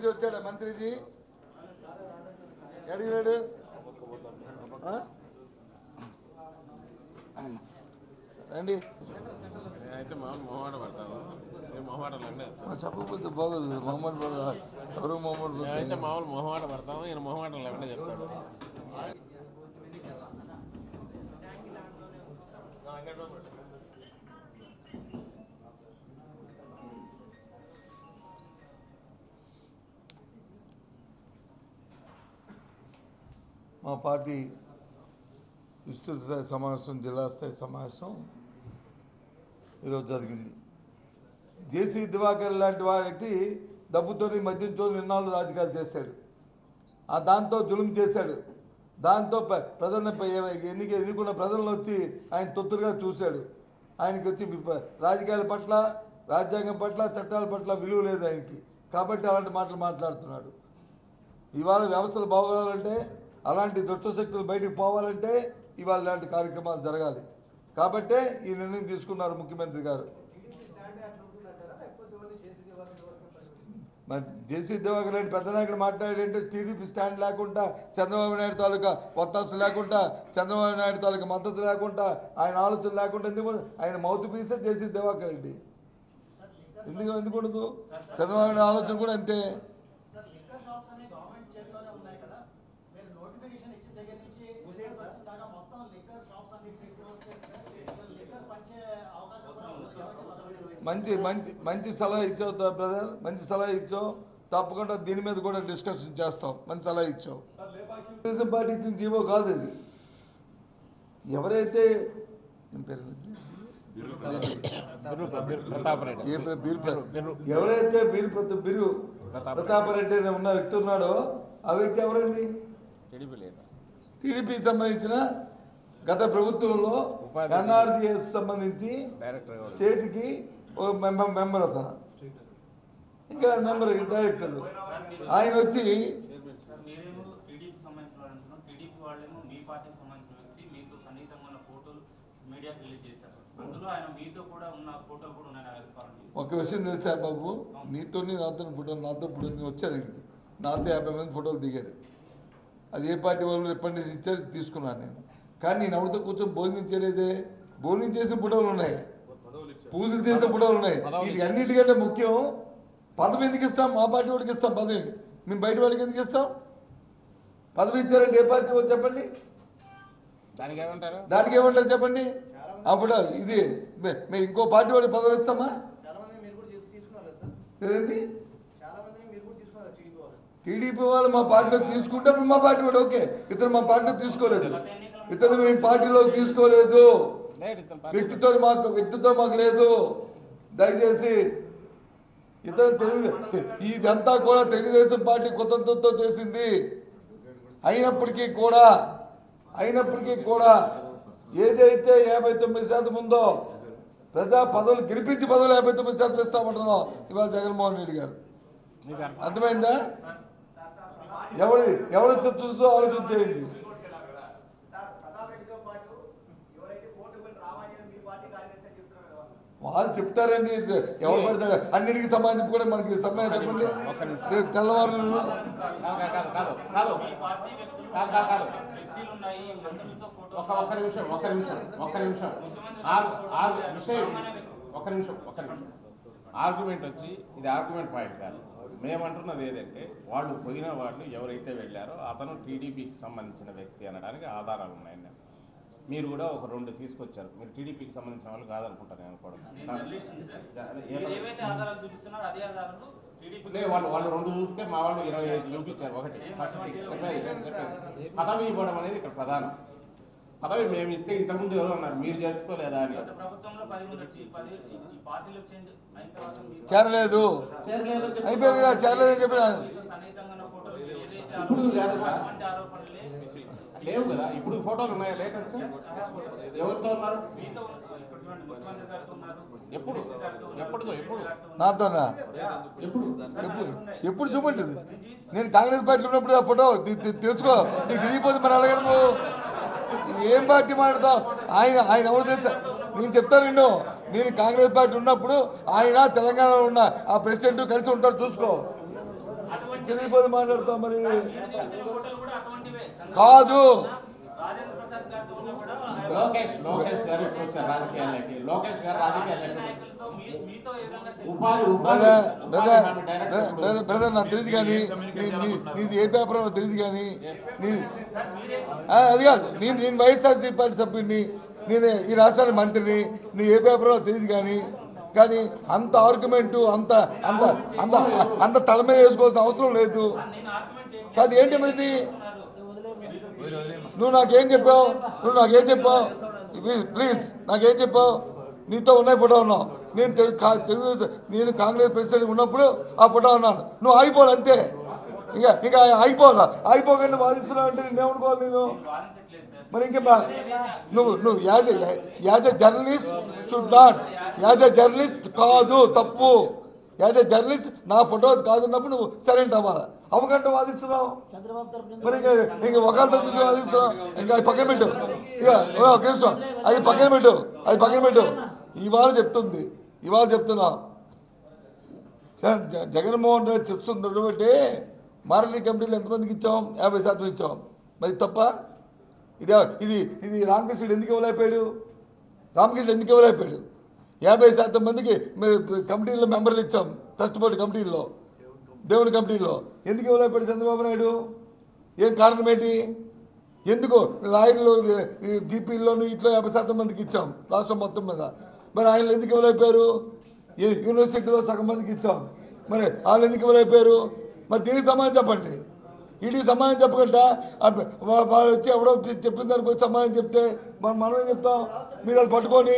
నుంచి వచ్చాడా మంత్రిజీ అడిగినాడు ఆ? రండి నేనైతే మా మొహమాట పడతాను నేను మొహమాట లేకుండా చెప్తాను ఆ, చెప్పకపోతే బాగోదు మొహమ్మద్ బాగా ఎవరు మొహమ్మద్ నేనైతే మామూలు మొహమాట పడతాము ఈయన మొహమాట లేకుండా చెప్తాడు మా పార్టీ విస్తృత స్థాయి సమావేశం జిల్లా స్థాయి సమావేశం ఈరోజు జరిగింది జేసీ దివాకర్ లాంటి వా- వ్యక్తి డబ్బుతోని మద్యంతో నిన్నాళ్ళు రాజకీయాలు చేశాడు ఆ దాంతో జులుం చేశాడు దాంతో ప- ప్రజలను ప- ఎన్నిక ఎన్నుకున్న ప్రజలను వచ్చి ఆయన తొత్తులుగా చూశాడు ఆయనకి వచ్చి విప- రాజకీయాల పట్ల రాజ్యాంగం పట్ల చట్టాల పట్ల విలువ లేదు ఆయనకి కాబట్టి అలాంటి మాటలు మాట్లాడుతున్నాడు ఇవాళ వ్యవస్థలు బాగోవాలంటే అలాంటి దుష్ట శక్తులు బయటికి పోవాలంటే ఇవాళ ఇలాంటి కార్యక్రమాలు జరగాలి కాబట్టే ఈ నిర్ణయం తీసుకున్నారు ముఖ్యమంత్రి గారు మరి జేసీ దివాకర్ రెడ్డి పెద్ద నాయకుడు మాట్లాడేంటే టీడీపీ స్టాండ్ లేకుండా చంద్రబాబు నాయుడు తాలూకా ఒత్తాసు లేకుండా చంద్రబాబు నాయుడు తాలూకా మద్దతు లేకుండా ఆయన ఆలోచన లేకుండా ఎందుకు ఆయన మౌత్ పీసే జేసీ దివాకర్ రెడ్డి ఎందుకు ఎందుకు ఉండదు చంద్రబాబు నాయుడు ఆలోచన కూడా అంతే సార్ లిక్కర్ షాప్స్ అనే గవర్నమెంట్ చేతిలోనే ఉన్నాయి కదా మీరు నోటిఫికేషన్ ఇచ్చిన దగ్గర నుంచి రిజల్ట్స్ వచ్చిన దాకా మొత్తం లిక్కర్ షాప్స్ అన్నిటిని క్లోజ్ చేస్తే అసలు లిక్కర్ పంచే అవకాశం కూడా ఉండదు. ఎవరికి వదలరు. మంచి మంచి మంచి సలహా ఇచ్చావు తా- బ్రదర్ మంచి సలహా ఇచ్చావు తప్పకుండా దీని మీద కూడా డిస్కషన్ చేస్తాం మంచి సలహా ఇచ్చావు తెలుగుదేశం పార్టీ ఇచ్చిన జీవో కాదు ఇది ఎవరైతే ఏం పేరు ఇది? బిర్రు బిర్రు ప్రతాప్ రెడ్డి ఏ పేరు? బీర్ ప్ర- బిర్రు. ఎవరైతే బీరు ప్రత బిరు ప్రతాప్ ప్రతాపరెడ్డి అనే ఉన్న వ్యక్తి ఉన్నాడో ఆ వ్యక్తి ఎవరండి టీడీపీ లేదు టీడీపీకి సంబంధించిన గత ప్రభుత్వంలో ఉపాధి ఎన్ఆర్జీఎస్ సంబంధించి డైరెక్టర్ గారు స్టేట్కి ఒక మెంబర్ మెంబర్ అతను ఇంకా మెంబర్ డైరెక్టర్ ఆయన వచ్చి సార్ మీరేమో టీడీపీ సంబంధించిన వాళ్ళు అంటున్నారు టీడీపీ వాళ్ళేమో మీ పార్టీకి సంబంధించిన వ్యక్తి మీతో సన్నిహితంగా ఉన్న ఫోటోలు మీడియాకి రిలీజ్ చేశారు అందులో ఆయన మీతో కూడా ఉన్న ఫోటోలు కూడా ఉన్నాయి నాకు కావాలండి ఒక విషయం తెలుసా బాబు నీతో నాతో ఫోటోలు నాతో ఇప్పుడు నేను వచ్చాను ఇక్కడికి నాతో యాభై మంది ఫోటోలు దిగారు అది ఏ పార్టీ వాళ్ళు ఎప్పటి నుంచి ఇచ్చారు తీసుకున్నాను నేను కానీ నేను ఎవరితో కూర్చొని భోజనం చేయలేదే భోజనం చేసిన ఫోటోలు ఉన్నాయి పూజలు చేసిన ఫోటోలు ఉన్నాయి వీటికి అన్నిటికంటే ముఖ్యం పదవి ఎందుకు ఇస్తాం మా పార్టీ వాడికి ఇస్తాం పదవి మేము బయట వాళ్ళకి ఎందుకు ఇస్తాం పదవి ఇచ్చారంటే ఏ పార్టీ వాళ్ళు చెప్పండి దానికి ఏమంటారు దానికి ఏమంటారు చెప్పండి అప్పుడు ఇది మే- మేము ఇంకో పార్టీ వాడికి పదవి ఇస్తామా చాలా మంది మీరు కూడా తీసు- తీసుకున్నారు కదా సార్ ఏదండి చాలా మంది మీరు కూడా తీసుకున్నారు టీడీపీ వాళ్ళు టీడీపీ వాళ్ళు మా పార్టీలో తీసుకుంటే అప్పుడు మా పార్టీ వాడు ఓకే ఇతను మా పార్టీలో తీసుకోలేదు ఇతను మేము పార్టీలో తీసుకోలేదు లేదు ఇతను పార్టీ వ్యక్తితో మాకు వ్యక్తితో మాకు లేదు దయచేసి ఇతను తెలుగు ఇదంతా కూడా తెలుగుదేశం పార్టీ కుతంత్రంతో చేసింది అయినప్పటికీ కూడా అయినప్పటికీ కూడా ఏదైతే యాభై తొమ్మిది శాతం ఉందో ప్రజా పదవులు గెలిపించి పదవులు యాభై తొమ్మిది శాతం ఇస్తామంటున్నాం ఇవాళ జగన్మోహన్ రెడ్డి గారు నీకు అర్థం అర్థమైందా ఎవరి ఎవరి తెచ్చుతో ఆలోచన చేయండి సార్ ప్రతాప్ రెడ్డితో పాటు ఎవరైతే కోర్టుకు రావాలి మీ పార్టీ కార్యదర్శి అని చెప్తున్నారు కదా వాళ్ళు చెప్తారండి ఎవరు పడతారు అన్నిటికీ సమాజం కూడా మనకి సమయం చెప్పండి రేపు తెల్లవారు కాదు కాదు కాదు కాదు మీ పార్టీ వ్యక్తులు కాదు కాదు కాదు ఫ్లెక్సీలు ఉన్నాయి మంత్రులతో ఫోటో ఒక ఒక్క నిమిషం ఒక్క నిమిషం ఒక్క నిమిషం ఆర్ ఆర్ విషయం ఒక్క నిమిషం ఒక్క నిమిషం ఆర్గ్యుమెంట్ వచ్చి ఇది ఆర్గ్యుమెంట్ పాయింట్ కాదు మేమంటున్నది ఏదంటే వాళ్ళు పోయిన వాళ్ళు ఎవరైతే వెళ్ళారో అతను టీడీపీకి సంబంధించిన వ్యక్తి అనడానికి ఆధారాలు ఉన్నాయండి మీరు కూడా ఒక రెండు తీసుకొచ్చారు మీరు టీడీపీకి సంబంధించిన వాళ్ళు కాదనుకుంటారు నేను కూడా నేను జర్నలిస్ట్ని సార్. జ- మీరు ఏ- ఏవైతే ఆధారాలు చూపిస్తున్నారో అదే ఆధారాలు టీడీపీ లే, వాళ్ళు వాళ్ళు రెండు చూపితే మా వాళ్ళు ఇరవై ఐదు చూపించారు ఒకటి ఫస్ట్ థింగ్. చెప్పేది నేను చెప్పేది పదవి ఇవ్వడం అనేది ఇక్కడ ప్రధానం పదవి మేము ఇస్తే ఇంతకుముందు ఎవరు అన్నారు మీరు చేర్చుకోలేదా అని గత ప్రభుత్వంలో పది మంది వచ్చి పది ఈ- ఈ పార్టీలో చేంజ్ అయిన తర్వాత మీరు చేరలేదు చేరలేదు అని చెప్పి- అయిపోయింది కదా చేరలేదని చెప్పిన మీతో సన్నిహితంగా ఉన్న ఫోటోలు మీరు ఏదైతే ఇప్పుడు ఆరోపణలు కాదు చేశారో కదా. అటువంటి ఆరోపణలే లేవు కదా ఇప్పుడు ఫోటోలు ఉన్నాయా లేటెస్ట్ ఎవరితో ఉన్నారు మీతో ఉన్న- ఇప్పుడు చూడండి ముఖ్యమంత్రి గారితో ఉన్నారు ఎప్పుడు కేసీ గారితో ఉన్నారు, ఎప్పుడుదో ఎప్పుడు కేసీ గారితో ఉన్నారు. నాతోనా ఎప్పుడు ఎప్పుడు ఎప్పుడు చూపండి నేను కాంగ్రెస్ పార్టీలో ఉన్నప్పుడు ఆ ఫోటో తీ- తీ- తెలుసుకో నీకు తిరిగిపోతే మరి అలాగే నువ్వు ఏం పార్టీ మాట్లాడతావు ఆయన ఆయన ఎవరు తెలుసా నేను చెప్తాను నిన్ను నేను కాంగ్రెస్ పార్టీ ఉన్నప్పుడు ఆయన తెలంగాణలో ఉన్న ఆ ప్రెసిడెంట్ కలిసి ఉంటారు చూసుకో అటువంటి తెలియపోతే మాట్లాడతాం మరి మీరు ఇచ్చిన ఫోటోలు కూడా అటువంటివే చంద్రబాబు కాదు. రాజేంద్ర ప్రసాద్ గారితో ఉన్న కూడా ఆయన లోకేష్ లోకేష్ గారు ఇప్పుడు వచ్చారు రాజకీయాల్లోకి లోకేష్ గారు రాజకీయాల్లోకి నాయకులతో మీ- మీతో ఏ విధంగా ఉపాధి ఉపాధి బ్రదర్ ఉపాధి బ్రదర్ హామీ డైరెక్టర్ బ్రదర్, ఇప్పుడు బ్రదర్ బ్రదర్ నాకు తెలియదు కానీ నీ నీ నీది ఏ పేపర్ నాకు తెలియదు కానీ నీ సార్ మీరే ఆ, అది కాదు నేను నేను వైఎస్ఆర్సీ పార్టీ సభ్యుడిని నేను ఈ రాష్ట్రానికి మంత్రిని నీ ఏ పేపరో తెలియదు కానీ కానీ అంత ఆర్గ్యుమెంటు అంత అంత అంత అంత తల మీద వేసుకోవాల్సిన అవసరం లేదు నేను ఆర్గ్యుమెంట్ చేయండి కాదు ఏంటి మరి ఇది నువ్వు నాకేం చెప్పావు నువ్వు నాకేం చెప్పావు ప్లీజ్ ప్లీజ్ నాకేం చెప్పావు నీతో ఉన్నాయి ఫోటో ఉన్నావు నేను తెలు- కా- తెలుగు నేను కాంగ్రెస్ ప్రెసిడెంట్ ఉన్నప్పుడు ఆ ఫోటో ఉన్నాను నువ్వు ఆగిపోవాలి అంతే ఇక ఇక ఆగిపోదా ఆగిపోకుండా వాదిస్తున్నావు అంటే నేను ఏమనుకోవాలి నేను వాదించట్లేదు సార్ మరి ఇంకే బా- నువ్వు నువ్వు as as a journalist should not as a journalist కాదు తప్పు యాజ్ ఎ జర్నలిస్ట్ నా ఫోటో కాదున్నప్పుడు నువ్వు సైలెంట్ అవ్వాలి అవకంటే వాదిస్తున్నావు చంద్రబాబు తరపున మరి ఇంకా ఇంక ఒకరితో తీసుకుని వాదిస్తున్నావు ఇంకా అది పక్కన పెట్టు ఇక ఓ, ఒక నిమిషం అది పక్కన పెట్టు అది పక్కన పెట్టు ఇవాళ చెప్తుంది ఇవాళ చెప్తున్నా జ- జ- జగన్మోహన్ రెడ్డి చెప్తుంది బట్టి మారని కమిటీలు ఎంతమందికి ఇచ్చాం యాభై శాతం ఇచ్చాం మరి తప్ప ఇది ఇది ఇది రామకృష్ణుడు ఎందుకు ఇవ్వలేకపోయాడు రామకృష్ణుడు ఎందుకు ఇవ్వలేకపోయాడు యాభై శాతం మందికి మే- కమిటీల్లో మెంబర్లు ఇచ్చాం ట్రస్ట్ బోర్డు కమిటీల్లో దేవుని కమిటీల్లో ఎందుకు ఇవ్వలేకపోయాడు చంద్రబాబు నాయుడు ఏం కారణం ఏంటి ఎందుకు లాయర్లు జీపీల్లోనూ ఇట్లా యాభై శాతం మందికి ఇచ్చాం రాష్ట్రం మొత్తం మీద మరి ఆయన ఎందుకు ఇవ్వలేకపోయారు ఏ- యూనివర్సిటీలో సగం మందికి ఇచ్చాం మరి వాళ్ళు ఎందుకు ఇవ్వలేకపోయారు మరి దీనికి సమాధానం చెప్పండి వీటికి సమాధానం చెప్పకుండా అబ్బ- వా- వాళ్ళు వచ్చి ఎవడో చెప్పిన దానికి వచ్చి సమాధానం చెప్తే మనం మనం ఏం చెప్తాం మీరు అది పట్టుకొని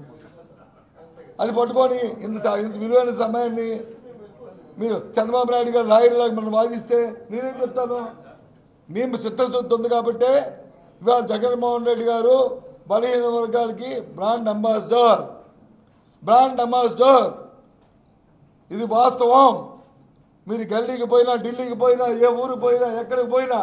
అది పట్టుకొని ఇంత స- ఇంత విలువైన సమయాన్ని మీరు చంద్రబాబు నాయుడు గారు లాయర్లాగా మనం వాదిస్తే నేనేం చెప్తాను మేము చిత్తశుద్ధి ఉంది కాబట్టి ఇవాళ జగన్మోహన్ రెడ్డి గారు బలహీన వర్గాలకి బ్రాండ్ అంబాసిడర్ బ్రాండ్ అంబాసిడర్ ఇది వాస్తవం మీరు గల్లీకి పోయినా ఢిల్లీకి పోయినా ఏ ఊరికి పోయినా ఎక్కడికి పోయినా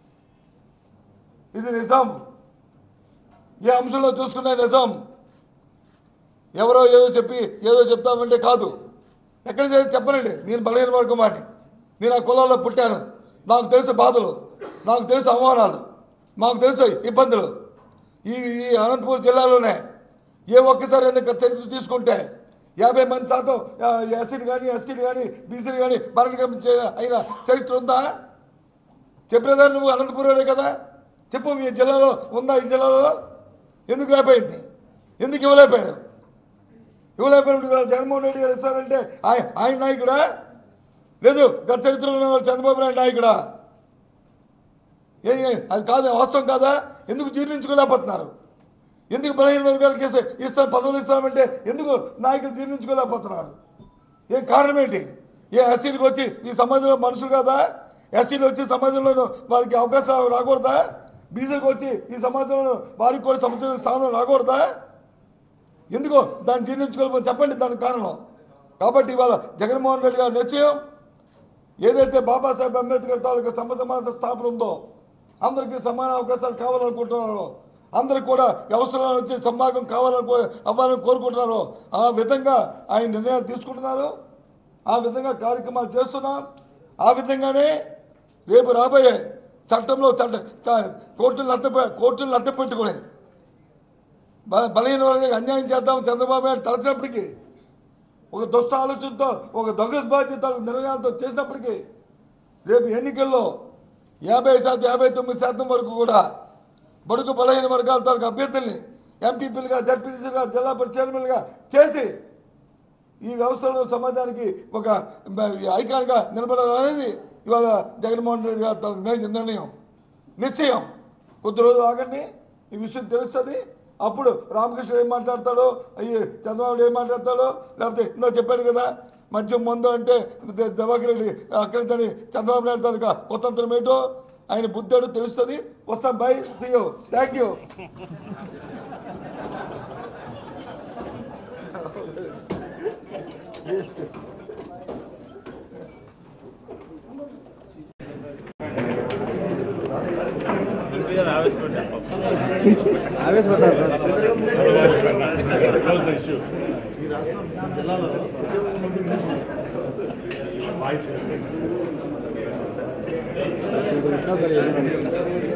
ఇది నిజం ఏ అంశంలో చూసుకునే నిజం ఎవరో ఏదో చెప్పి ఏదో చెప్తామంటే కాదు ఎక్కడ చేసి చెప్పనండి నేను బలహీన వర్గం వాడిని నేను ఆ కులాల్లో పుట్టాను నాకు తెలుసు బాధలు నాకు తెలుసు అవమానాలు మాకు తెలుసు ఇబ్బందులు ఈ ఈ అనంతపురం జిల్లాలోనే ఏ ఒక్కసారి అయినా చరిత్ర తీసుకుంటే యాభై మంది శాతం ఎస్సీలు కానీ ఎస్టీలు కానీ బీసీలు కానీ మరణం అయిన చరిత్ర ఉందా చెప్పేదా నువ్వు అనంతపురంలో కదా చెప్పు మీ జిల్లాలో ఉందా ఈ జిల్లాలో ఎందుకు లేకపోయింది ఎందుకు ఇవ్వలేకపోయారు ఇవ్వలేకపోయినప్పుడు ఇవాళ జగన్మోహన్ రెడ్డి గారు ఇస్తారంటే ఆయన ఆయన నాయకుడా లేదు గత చరిత్రలో ఉన్నవారు చంద్రబాబు నాయుడు నాయకుడా ఏ ఏ, అది కాదు వాస్తవం కాదా ఎందుకు జీర్ణించుకోలేకపోతున్నారు ఎందుకు బలహీన వర్గాలకి ఇస్తే ఇస్తాను పదవులు ఇస్తామంటే ఎందుకు నాయకులు జీర్ణించుకోలేకపోతున్నారు ఏం కారణం ఏంటి ఏ ఎస్సీలకు వచ్చి ఈ సమాజంలో మనుషులు కాదా ఎస్సీలు వచ్చి సమాజంలో వారికి అవకాశాలు రాకూడదా బీసీలకు వచ్చి ఈ సమాజంలో వారికి కూడా సముద్ర స్థానం రాకూడదా ఎందుకో దాన్ని జీర్ణించుకోలేమో చెప్పండి దానికి కారణం కాబట్టి ఇవాళ జగన్మోహన్ రెడ్డి గారి నిశ్చయం ఏదైతే బాబాసాహెబ్ అంబేద్కర్ తాలూకా సమ సమాజ స్థాపన ఉందో అందరికీ సమాన అవకాశాలు కావాలనుకుంటున్నారో అందరికి కూడా అవసరాలు వచ్చి సమాగం కావాలని కో- అవ్వాలని కోరుకుంటున్నారో ఆ విధంగా ఆయన నిర్ణయాలు తీసుకుంటున్నారు ఆ విధంగా కార్యక్రమాలు చేస్తున్నాం ఆ విధంగానే రేపు రాబోయే చట్టంలో చట్ట చ- కోర్టులు అడ్డ కోర్టులు అడ్డ పెట్టుకుని బ- బలహీన వర్గానికి అన్యాయం చేద్దాం చంద్రబాబు నాయుడు తలచినప్పటికీ ఒక దుష్ట ఆలోచనతో ఒక దొంగ బాధ్యత నిర్ణయాలతో చేసినప్పటికీ రేపు ఎన్నికల్లో యాభై శాతం యాభై తొమ్మిది శాతం వరకు కూడా బడుగు బలహీన వర్గాల తాలూకు అభ్యర్థుల్ని ఎంపీపీలుగా జడ్పీటీసీలుగా జిల్లా పరిషత్ చైర్మన్గా చేసి ఈ వ్యవస్థలో సమాజానికి ఒక ఐకాన్గా నిలబడాలనేది ఇవాళ జగన్మోహన్ రెడ్డి గారి తాలూకు నిర్ణ- నిర్ణయం నిశ్చయం కొద్ది రోజులు ఆగండి ఈ విషయం తెలుస్తుంది అప్పుడు రామకృష్ణ ఏం మాట్లాడతాడో అయ్యి చంద్రబాబు ఏం మాట్లాడతాడో లేకపోతే ఇందా చెప్పాడు కదా మద్యం మందు అంటే ద- దివాకర్ రెడ్డి అక్కడితోని చంద్రబాబు నాయుడు తాలూకా కొత్తంతరం ఏంటో ఆయన బుద్ధాడు తెలుస్తుంది వస్తాం bye see you thank you voice నిమిషాలు